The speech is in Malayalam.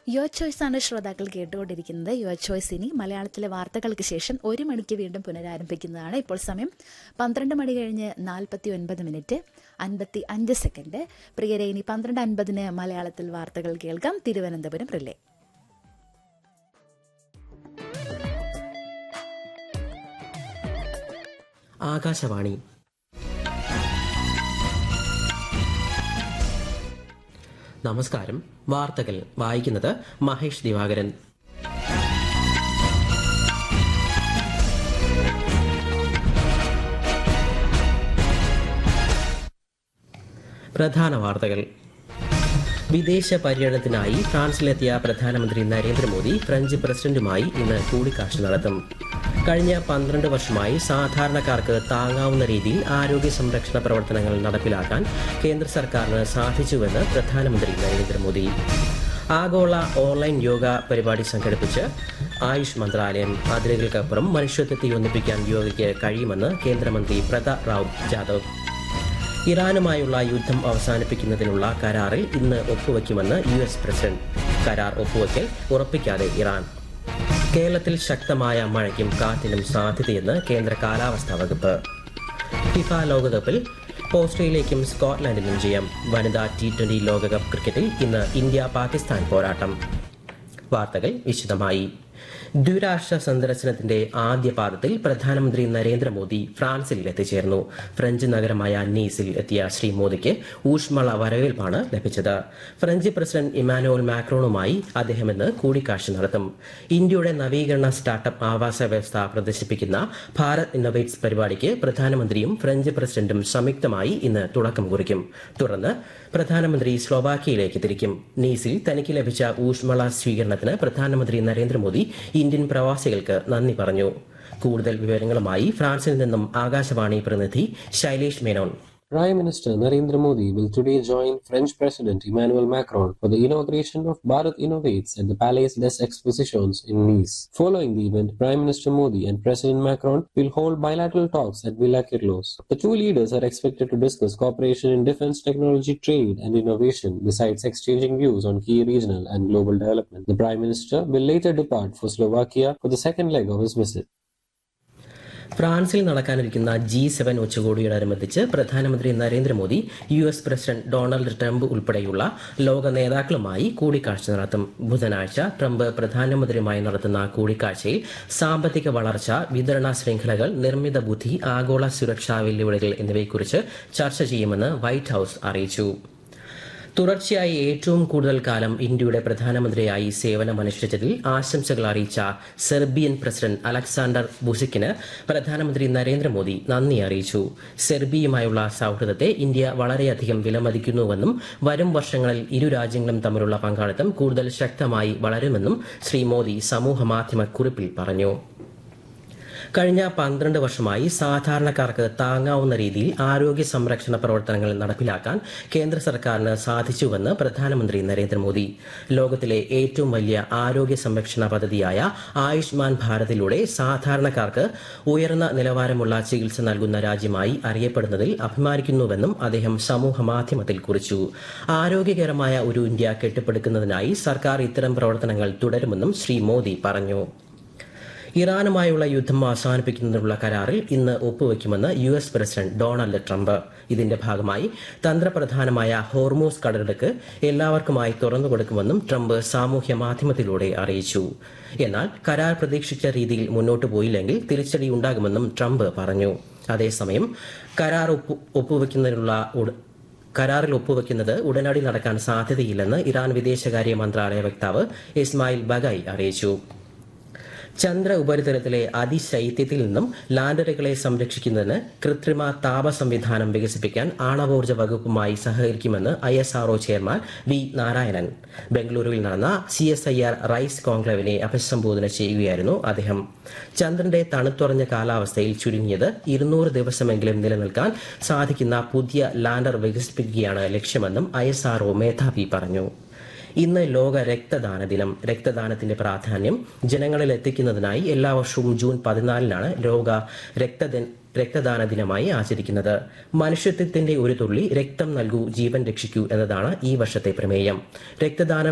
യുവർ ചോയ്സ് ആണ് ശ്രോതാക്കൾ കേട്ടുകൊണ്ടിരിക്കുന്നത് യുവർ ചോയ്സ് ഇനി മലയാളത്തിലെ വാർത്തകൾക്ക് ശേഷം ഒരു മണിക്ക് വീണ്ടും പുനരാരംഭിക്കുന്നതാണ് ഇപ്പോൾ സമയം പന്ത്രണ്ട് മണി കഴിഞ്ഞ് നാൽപ്പത്തി ഒൻപത് മിനിറ്റ് അൻപത്തി അഞ്ച് സെക്കൻഡ് പ്രിയരെ ഇനി പന്ത്രണ്ട് അൻപതിന് മലയാളത്തിൽ വാർത്തകൾ കേൾക്കാം തിരുവനന്തപുരം റിലേ ആകാശവാണി നമസ്കാരം വാർത്തകൾ വായിക്കുന്നത് മഹേഷ് ദിവാകരൻ പ്രധാന വാർത്തകൾ വിദേശ പര്യടനത്തിനായി ഫ്രാൻസിലെത്തിയ പ്രധാനമന്ത്രി നരേന്ദ്രമോദി ഫ്രഞ്ച് പ്രസിഡന്റുമായി ഇന്ന് കൂടിക്കാഴ്ച നടത്തും കഴിഞ്ഞ പന്ത്രണ്ട് വർഷമായി സാധാരണക്കാർക്ക് താങ്ങാവുന്ന രീതിയിൽ ആരോഗ്യ സംരക്ഷണ പ്രവർത്തനങ്ങൾ നടപ്പിലാക്കാൻ കേന്ദ്ര സർക്കാരിന് സാധിച്ചുവെന്ന് പ്രധാനമന്ത്രി നരേന്ദ്രമോദി ആഗോള ഓൺലൈൻ യോഗ പരിപാടി സംഘടിപ്പിച്ച് ആയുഷ് മന്ത്രാലയം അതിരുകൾക്കപ്പുറം മനുഷ്യത്വത്തെ ഒന്നിപ്പിക്കാൻ യോഗയ്ക്ക് കഴിയുമെന്ന് കേന്ദ്രമന്ത്രി പ്രതാപ് റാവു ജാദവ് ഇറാനുമായുള്ള യുദ്ധം അവസാനിപ്പിക്കുന്നതിനുള്ള കരാറിൽ ഇന്ന് ഒപ്പുവെക്കുമെന്ന് യു എസ് പ്രസിഡന്റ് കരാർ ഒപ്പുവെക്കൽ ഉറപ്പിക്കാതെ ഇറാൻ കേരളത്തിൽ ശക്തമായ മഴയ്ക്കും കാറ്റിനും സാധ്യതയെന്ന് കേന്ദ്ര കാലാവസ്ഥാ വകുപ്പ് ഫിഫ ലോകകപ്പിൽ ഓസ്ട്രേലിയയ്ക്കും സ്കോട്ട്ലൻഡിനും ജയം വനിതാ ടി ട്വന്റി ലോകകപ്പ് ക്രിക്കറ്റിൽ ഇന്ന് ഇന്ത്യ പാകിസ്ഥാൻ പോരാട്ടം വാർത്തകൾ വിശദമായി ദ്വിരാഷ്ട്ര സന്ദർശനത്തിന്റെ ആദ്യ പാദത്തിൽ പ്രധാനമന്ത്രി നരേന്ദ്രമോദി ഫ്രാൻസിൽ എത്തിച്ചേർന്നു ഫ്രഞ്ച് നഗരമായ നീസിൽ എത്തിയ ശ്രീ മോദിക്ക് ഊഷ്മള വരവേൽപ്പാണ് ലഭിച്ചത് ഫ്രഞ്ച് പ്രസിഡന്റ് ഇമാനുവൽ മാക്രോണുമായി അദ്ദേഹം ഇന്ന് കൂടിക്കാഴ്ച നടത്തും ഇന്ത്യയുടെ നവീകരണ സ്റ്റാർട്ടപ്പ് ആവാസ വ്യവസ്ഥ പ്രദർശിപ്പിക്കുന്ന ഭാരത് ഇന്നോവേറ്റ്സ് പരിപാടിക്ക് പ്രധാനമന്ത്രിയും ഫ്രഞ്ച് പ്രസിഡന്റും സംയുക്തമായി ഇന്ന് തുടക്കം കുറിക്കും തുടർന്ന് പ്രധാനമന്ത്രി സ്ലോവാക്കിയയിലേക്ക് തിരിക്കും നീസിൽ തനിക്ക് ലഭിച്ച ഊഷ്മള സ്വീകരണത്തിന് പ്രധാനമന്ത്രി നരേന്ദ്രമോദി ഇന്ത്യൻ പ്രവാസികൾക്ക് നന്ദി പറഞ്ഞു കൂടുതൽ വിവരങ്ങളുമായി ഫ്രാൻസിൽ നിന്നും ആകാശവാണി പ്രതിനിധി Shailesh Menon Prime Minister Narendra Modi will today join French President Emmanuel Macron for the inauguration of Bharat Innovates at the Palais des Expositions in Nice. Following the event, Prime Minister Modi and President Macron will hold bilateral talks at Villa Kirlos. The two leaders are expected to discuss cooperation in defense technology, trade, and innovation, besides exchanging views on key regional and global development. The Prime Minister will later depart for Slovakia for the second leg of his visit. ഫ്രാൻസിൽ നടക്കാനിരിക്കുന്ന ജി സെവൻ ഉച്ചകോടിയോടനുബന്ധിച്ച് പ്രധാനമന്ത്രി Narendra Modi U S president Donald Trump ഉൾപ്പെടെയുള്ള ലോക നേതാക്കളുമായി കൂടിക്കാഴ്ച നടത്തും ബുധനാഴ്ച ട്രംപ് പ്രധാനമന്ത്രിയുമായി നടത്തുന്ന കൂടിക്കാഴ്ചയിൽ സാമ്പത്തിക വളർച്ച വിതരണ ശൃംഖലകൾ നിർമ്മിത ബുദ്ധി ആഗോള സുരക്ഷാ വെല്ലുവിളികൾ എന്നിവയെക്കുറിച്ച് ചർച്ച ചെയ്യുമെന്ന് വൈറ്റ് ഹൌസ് അറിയിച്ചു തുടർച്ചയായി ഏറ്റവും കൂടുതൽ കാലം ഇന്ത്യയുടെ പ്രധാനമന്ത്രിയായി സേവനമനുഷ്ഠിച്ചതിൽ ആശംസകൾ അറിയിച്ച സെർബിയൻ പ്രസിഡന്റ് അലക്സാണ്ടർ ബുസിക്കിന് പ്രധാനമന്ത്രി നരേന്ദ്രമോദി നന്ദി അറിയിച്ചു സെർബിയയുമായുള്ള സൌഹൃദത്തെ ഇന്ത്യ വളരെയധികം വിലമതിക്കുന്നുവെന്നും വരും വർഷങ്ങളിൽ ഇരു രാജ്യങ്ങളും തമ്മിലുള്ള പങ്കാളിത്തം കൂടുതൽ ശക്തമായി വളരുമെന്നും ശ്രീ മോദി സമൂഹമാധ്യമ കുറിപ്പിൽ പറഞ്ഞു കഴിഞ്ഞ പന്ത്രണ്ട് വർഷമായി സാധാരണക്കാർക്ക് താങ്ങാവുന്ന രീതിയിൽ ആരോഗ്യ സംരക്ഷണ പ്രവർത്തനങ്ങൾ നടപ്പിലാക്കാൻ കേന്ദ്ര സർക്കാരിന് സാധിച്ചുവെന്ന് പ്രധാനമന്ത്രി നരേന്ദ്രമോദി ലോകത്തിലെ ഏറ്റവും വലിയ ആരോഗ്യ സംരക്ഷണ പദ്ധതിയായ ആയുഷ്മാൻ ഭാരതിലൂടെ സാധാരണക്കാർക്ക് ഉയർന്ന നിലവാരമുള്ള ചികിത്സ നൽകുന്ന രാജ്യമായി അറിയപ്പെടുന്നതിൽ അഭിമാനിക്കുന്നുവെന്നും അദ്ദേഹം സമൂഹ മാധ്യമത്തിൽ കുറിച്ചു ആരോഗ്യകരമായ ഒരു ഇന്ത്യ കെട്ടിപ്പടുക്കുന്നതിനായി സർക്കാർ ഇത്തരം പ്രവർത്തനങ്ങൾ തുടരുമെന്നും ശ്രീ മോദി പറഞ്ഞു ഇറാനുമായുള്ള യുദ്ധം അവസാനിപ്പിക്കുന്നതിനുള്ള കരാറിൽ ഇന്ന് ഒപ്പുവെക്കുമെന്ന് U S president Donald Trump ഇതിന്റെ ഭാഗമായി തന്ത്രപ്രധാനമായ ഹോർമോസ് കടലിടുക്ക് എല്ലാവർക്കുമായി തുറന്നു കൊടുക്കുമെന്നും ട്രംപ് സാമൂഹ്യ മാധ്യമത്തിലൂടെ അറിയിച്ചു എന്നാൽ കരാർ പ്രതീക്ഷിച്ച രീതിയിൽ മുന്നോട്ട് പോയില്ലെങ്കിൽ തിരിച്ചടി ഉണ്ടാകുമെന്നും ട്രംപ് പറഞ്ഞു അതേസമയം കരാർ ഒപ്പു ഒപ്പുവെക്കുന്നതിനുള്ള ഉട- കരാറിൽ ഒപ്പുവെക്കുന്നത് ഉടനടി നടക്കാൻ സാധ്യതയില്ലെന്ന് ഇറാൻ വിദേശകാര്യ മന്ത്രാലയ വക്താവ് ഇസ്മായിൽ ബഗായി അറിയിച്ചു ചന്ദ്ര ഉപരിതലത്തിലെ അതിശൈത്യത്തിൽ നിന്നും ലാൻഡറുകളെ സംരക്ഷിക്കുന്നതിന് കൃത്രിമ താപ സംവിധാനം വികസിപ്പിക്കാൻ ആണവോർജ്ജ വകുപ്പുമായി സഹകരിക്കുമെന്ന് I S R O chairman V Narayanan ബംഗളൂരുവിൽ നടന്ന C S I R rise കോൺക്ലേവിനെ അഭിസംബോധന ചെയ്യുകയായിരുന്നു അദ്ദേഹം ചന്ദ്രന്റെ തണുത്തുറഞ്ഞ കാലാവസ്ഥയിൽ ചുരുങ്ങിയത് ഇരുന്നൂറ് ദിവസമെങ്കിലും നിലനിൽക്കാൻ സാധിക്കുന്ന പുതിയ ലാൻഡർ വികസിപ്പിക്കുകയാണ് ലക്ഷ്യമെന്നും ഐ എസ് ആർഒ മേധാവി പറഞ്ഞു ഇന്ന് ലോക രക്തദാന ദിനം രക്തദാനത്തിന്റെ പ്രാധാന്യം ജനങ്ങളിൽ എത്തിക്കുന്നതിനായി എല്ലാ വർഷവും ജൂൺ പതിനാലിനാണ് ലോക രക്തദ രക്തദാന ദിനമായി ആചരിക്കുന്നത് മനുഷ്യത്വത്തിന്റെ ഒരു തുള്ളി രക്തം നൽകൂ ജീവൻ രക്ഷിക്കൂ എന്നതാണ് ഈ വർഷത്തെ പ്രമേയം രക്തദാനം